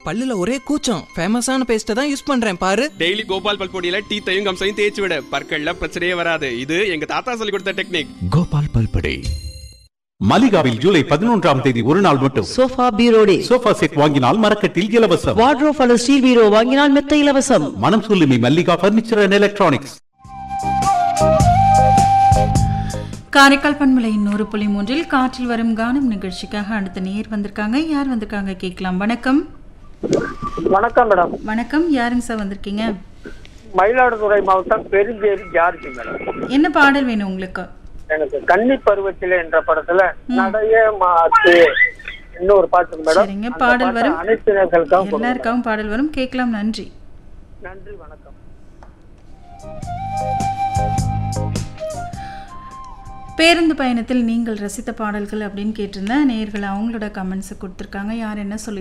பல்லுல ஒரே கூச்சம் ஃபேமஸான பேஸ்ட்டை தான் யூஸ் பண்றேன் பாரு டெய்லி கோபால் பல்பொடியில டீத்தையும் கம்சையும் தேய்ச்சி விட பற்கள்ல பிரச்சனையே வராது இது எங்க தாத்தா சொல்லி கொடுத்த டெக்னிக் கோபால் பல்படே மலிகாவில் ஜூலை பதினொன்றாம் தேதி ஒரு நாள் மட்டும் சோஃபா பீரோ டே சோஃபா செட் வாங்கினால் மரக்கட்டில் இலவசம் வார்ட்ரோப் அல்லது ஸ்டீல் பீரோ வாங்கினால் மெத்த இலவசம் மனம் சொல்லுமி Mallika furniture and electronics Karaikal பண்பலையின் நூறு புள்ளி மூன்றில் காற்றில் வரும் கானம் நிகழ்ச்சிக்காக அடுத்த நேர் வந்திருக்காங்க யார் வந்திருக்காங்க கேட்கலாம் வணக்கம் வணக்கம் மேடம் வணக்கம் யாருங்க சார் வந்திருக்கீங்க மயிலாடுதுறை மாவட்டம் பெருஞ்சேரி ஜார்ஜ் மேடம் என்ன பாடல் வேணும் உங்களுக்கு எனக்கு கன்னி பருவத்திலே என்ற படத்துல நடைய மாத்து இன்னொரு பாட்டு மேடம் சரிங்க, அந்த பாடல் பாட்டை வரும். அனைத்து நேர்களுக்காகவும் கொடுங்க மேடம். எல்லாருக்காகவும் பாடல் வரும் கேட்கலாம் நன்றி நன்றி வணக்கம் பேருந்து பயணத்தில் நீங்கள் ரசித்த பாடல்கள் அப்படின்னு கேட்டிருந்தேன் நேயர்கள் அவங்களோட கமெண்ட்ஸை கொடுத்துருக்காங்க யார் என்ன சொல்லி